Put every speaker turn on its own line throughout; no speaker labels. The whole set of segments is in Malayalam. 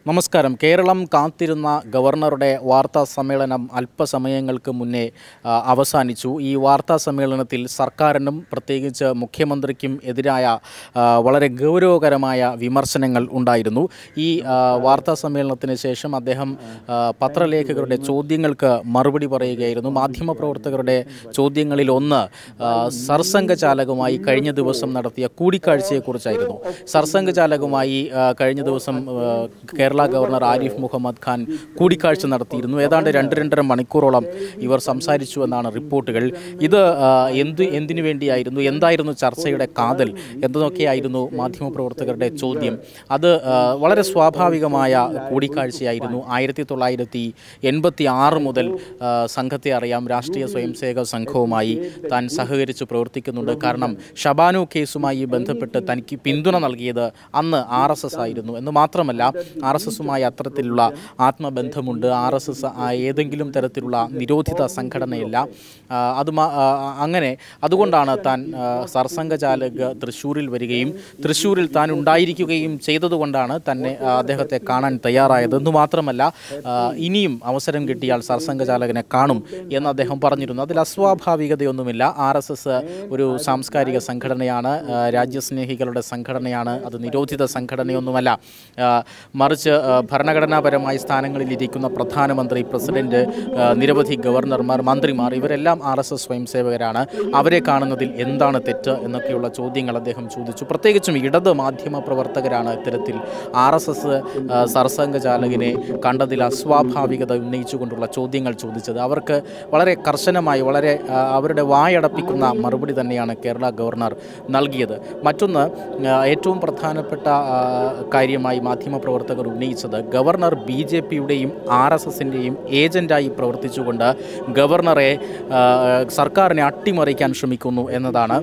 നമസ്കാരം കേരളം കാത്തിരുന്ന ഗവർണറുടെ വാർത്താ സമ്മേളനം അല്പസമയങ്ങൾക്ക് മുന്നേ ആ, അവസാനിച്ചു ഈ വാർത്താ സമ്മേളനത്തിൽ സർക്കാരിനും പ്രത്യേകിച്ച് മുഖ്യമന്ത്രിക്കും എതിരായ ആ, വളരെ ഗൗരവകരമായ വിമർശനങ്ങൾ ഉണ്ടായിരുന്നു ഈ ആ, വാർത്താ സമ്മേളനത്തിന് ശേഷം അദ്ദേഹം ആ, പത്രലേഖകരുടെ ചോദ്യങ്ങൾക്ക് മറുപടി പറയുകയായിരുന്നു മാധ്യമപ്രവർത്തകരുടെ ചോദ്യങ്ങളിൽ ഒന്ന് ആ, സർസംഘചാലകമായി കഴിഞ്ഞ ദിവസം നടത്തിയ കൂടിക്കാഴ്ചയെക്കുറിച്ചായിരുന്നു സർസംഘചാലകമായി ആ, കഴിഞ്ഞ ദിവസം ആ, കേരള ഗവർണർ ആരിഫ് മുഹമ്മദ് ഖാൻ കൂടിക്കാഴ്ച നടത്തിയിരുന്നു ഏതാണ്ട് രണ്ട് രണ്ടര മണിക്കൂറോളം ഇവർ സംസാരിച്ചു എന്നാണ് റിപ്പോർട്ടുകൾ ഇത് ആ, എന്ത് എന്തിനു വേണ്ടിയായിരുന്നു എന്തായിരുന്നു ചർച്ചയുടെ കാതൽ എന്നതൊക്കെയായിരുന്നു മാധ്യമപ്രവർത്തകരുടെ ചോദ്യം അത് ആ, വളരെ സ്വാഭാവികമായ കൂടിക്കാഴ്ചയായിരുന്നു ആയിരത്തി തൊള്ളായിരത്തി എൺപത്തി ആറ് മുതൽ ആ, സംഘത്തെ അറിയാം രാഷ്ട്രീയ സ്വയംസേവക സംഘവുമായി താൻ സഹകരിച്ച് പ്രവർത്തിക്കുന്നുണ്ട് കാരണം ഷബാനു കേസുമായി ബന്ധപ്പെട്ട് തനിക്ക് പിന്തുണ നൽകിയത് അന്ന് ആർ എസ് എസ് ആയിരുന്നു എന്ന് മാത്രമല്ല ആർ എസ് എസുമായി അത്തരത്തിലുള്ള ആത്മബന്ധമുണ്ട് ആർ എസ് എസ് ഏതെങ്കിലും തരത്തിലുള്ള നിരോധിത സംഘടനയല്ല ആ, അത് മാ- ആ, അങ്ങനെ അതുകൊണ്ടാണ് താൻ ആ, സർസംഘചാലക തൃശ്ശൂരിൽ വരികയും തൃശ്ശൂരിൽ താൻ ഉണ്ടായിരിക്കുകയും ചെയ്തതുകൊണ്ടാണ് തന്നെ ആ, അദ്ദേഹത്തെ കാണാൻ തയ്യാറായത് എന്ന് മാത്രമല്ല ആ, ഇനിയും അവസരം കിട്ടിയാൽ സർസംഘചാലകനെ കാണും എന്ന് അദ്ദേഹം പറഞ്ഞിരുന്നു അതിൽ അസ്വാഭാവികതയൊന്നുമില്ല ആർ എസ് എസ് ഒരു സാംസ്കാരിക സംഘടനയാണ് ആ, രാജ്യസ്നേഹികളുടെ സംഘടനയാണ് അത് നിരോധിത സംഘടനയൊന്നുമല്ല ആ, മറിച്ച് ആ, ഭരണഘടനാപരമായ സ്ഥാനങ്ങളിൽ ഇരിക്കുന്ന പ്രധാനമന്ത്രി പ്രസിഡന്റ് ആ, നിരവധി ഗവർണർമാർ മന്ത്രിമാർ ഇവരെല്ലാം ആർ എസ് എസ് സ്വയംസേവകരാണ് അവരെ കാണുന്നതിൽ എന്താണ് തെറ്റ് എന്നൊക്കെയുള്ള ചോദ്യങ്ങൾ അദ്ദേഹം ചോദിച്ചു പ്രത്യേകിച്ചും ഇടത് മാധ്യമ പ്രവർത്തകരാണ് ഇത്തരത്തിൽ ആർ എസ് എസ് സർസംഘചാലകനെ കണ്ടതിൽ അസ്വാഭാവികത ഉന്നയിച്ചുകൊണ്ടുള്ള ചോദ്യങ്ങൾ ചോദിച്ചത് അവർക്ക് വളരെ കർശനമായി വളരെ ആ, അവരുടെ വായടപ്പിക്കുന്ന മറുപടി തന്നെയാണ് കേരള ഗവർണർ നൽകിയത് മറ്റൊന്ന് ആ, ഏറ്റവും പ്രധാനപ്പെട്ട ആ, കാര്യമായി മാധ്യമപ്രവർത്തകർ ഉന്നയിച്ചത് ഗവർണർ ബി ജെ പിയുടെയും ആർ എസ് എസിൻ്റെയും ഏജൻ്റായി പ്രവർത്തിച്ചുകൊണ്ട് ഗവർണറെ ആ, സർക്കാരിനെ അട്ടിമറിക്കാൻ ശ്രമിക്കുന്നു എന്നതാണ്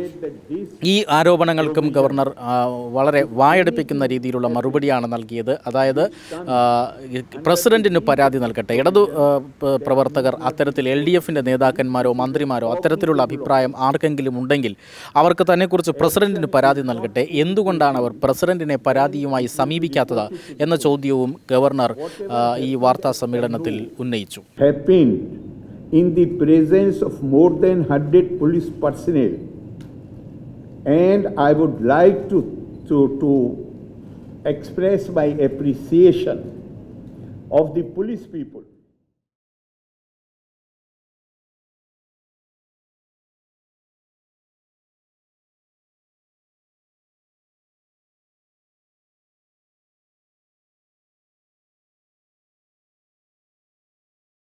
ഈ ആരോപണങ്ങൾക്കും ഗവർണർ ആ, വളരെ വായടുപ്പിക്കുന്ന രീതിയിലുള്ള മറുപടിയാണ് നൽകിയത് അതായത് ആ, പ്രസിഡന്റിന് പരാതി നൽകട്ടെ ഇടതു ആ, പ- പ്രവർത്തകർ അത്തരത്തിൽ എൽ ഡി എഫിൻ്റെ നേതാക്കന്മാരോ മന്ത്രിമാരോ അത്തരത്തിലുള്ള അഭിപ്രായം ആർക്കെങ്കിലും ഉണ്ടെങ്കിൽ അവർക്ക് തന്നെക്കുറിച്ച് പ്രസിഡന്റിന് പരാതി നൽകട്ടെ എന്തുകൊണ്ടാണ് അവർ പ്രസിഡന്റിനെ പരാതിയുമായി സമീപിക്കാത്തത് എന്ന ചോദ്യവും ഗവർണർ ആ, ഈ വാർത്താ സമ്മേളനത്തിൽ ഉന്നയിച്ചു
happened in the presence of more than 100 police personnel. And I would like to, to, to express my appreciation of the police people